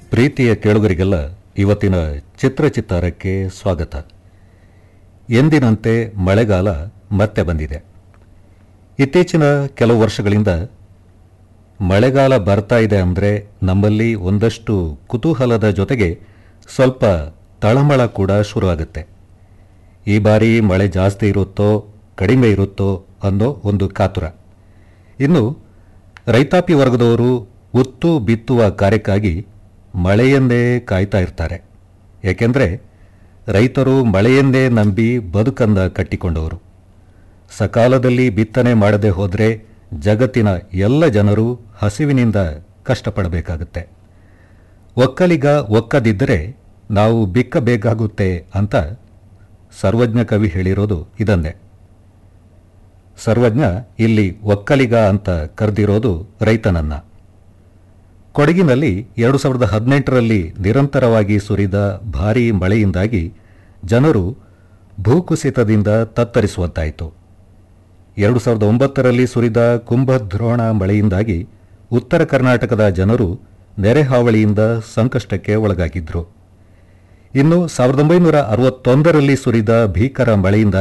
ಪ್ರೀತಿಯ ಕೇಳುಗರಿಗೆಲ್ಲ ಇವತ್ತಿನ ಚಿತ್ರಚಿತ್ತಾರಕ್ಕೆ ಸ್ವಾಗತ ಎಂದಿನಂತೆ ಮಳೆಗಾಲ ಮತ್ತೆ ಬಂದಿದೆ ಇತ್ತೀಚಿನ ಕೆಲವು ವರ್ಷಗಳಿಂದ ಮಳೆಗಾಲ ಬರ್ತಾ ಇದೆ ಅಂದರೆ ನಮ್ಮಲ್ಲಿ ಒಂದಷ್ಟು ಕುತೂಹಲದ ಜೊತೆಗೆ ಸ್ವಲ್ಪ ತಳಮಳ ಕೂಡ ಶುರುವಾಗುತ್ತೆ ಈ ಬಾರಿ ಮಳೆ ಜಾಸ್ತಿ ಇರುತ್ತೋ ಕಡಿಮೆ ಇರುತ್ತೋ ಅನ್ನೋ ಒಂದು ಕಾತುರ ಇನ್ನು ರೈತಾಪಿ ವರ್ಗದವರು ಉತ್ತು ಬಿತ್ತುವ ಕಾರ್ಯಕ್ಕಾಗಿ ಮಳೆಯನ್ನೇ ಕಾಯ್ತಾ ಇರ್ತಾರೆ ಏಕೆಂದರೆ ರೈತರು ಮಳೆಯನ್ನೇ ನಂಬಿ ಬದುಕನ್ನ ಕಟ್ಟಿಕೊಂಡವರು ಸಕಾಲದಲ್ಲಿ ಬಿತ್ತನೆ ಮಾಡದೆ ಹೋದರೆ ಜಗತ್ತಿನ ಎಲ್ಲ ಜನರು ಹಸಿವಿನಿಂದ ಕಷ್ಟಪಡಬೇಕಾಗುತ್ತೆ ಒಕ್ಕಲಿಗ ಒಕ್ಕದಿದ್ದರೆ ನಾವು ಬಿಕ್ಕಬೇಕಾಗುತ್ತೆ ಅಂತ ಸರ್ವಜ್ಞ ಕವಿ ಹೇಳಿರೋದು ಇದನ್ನೇ ಸರ್ವಜ್ಞ ಇಲ್ಲಿ ಒಕ್ಕಲಿಗ ಅಂತ ಕರೆದಿರೋದು ರೈತನನ್ನ ಕೊಡಗಿನಲ್ಲಿ ಎರಡು ಸಾವಿರದ ಹದಿನೆಂಟರಲ್ಲಿ ನಿರಂತರವಾಗಿ ಸುರಿದ ಭಾರೀ ಮಳೆಯಿಂದಾಗಿ ಜನರು ಭೂಕುಸಿತದಿಂದ ತತ್ತರಿಸುವಂತಾಯಿತು ಎರಡು ಸಾವಿರದ ಒಂಬತ್ತರಲ್ಲಿ ಸುರಿದ ಕುಂಭದ್ರೋಣ ಮಳೆಯಿಂದಾಗಿ ಉತ್ತರ ಕರ್ನಾಟಕದ ಜನರು ನೆರೆಹಾವಳಿಯಿಂದ ಸಂಕಷ್ಟಕ್ಕೆ ಒಳಗಾಗಿದ್ರು ಇನ್ನು ಸಾವಿರದ ಒಂಬೈನೂರ ಅರವತ್ತೊಂದರಲ್ಲಿ ಸುರಿದ ಭೀಕರ ಮಳೆಯಿಂದ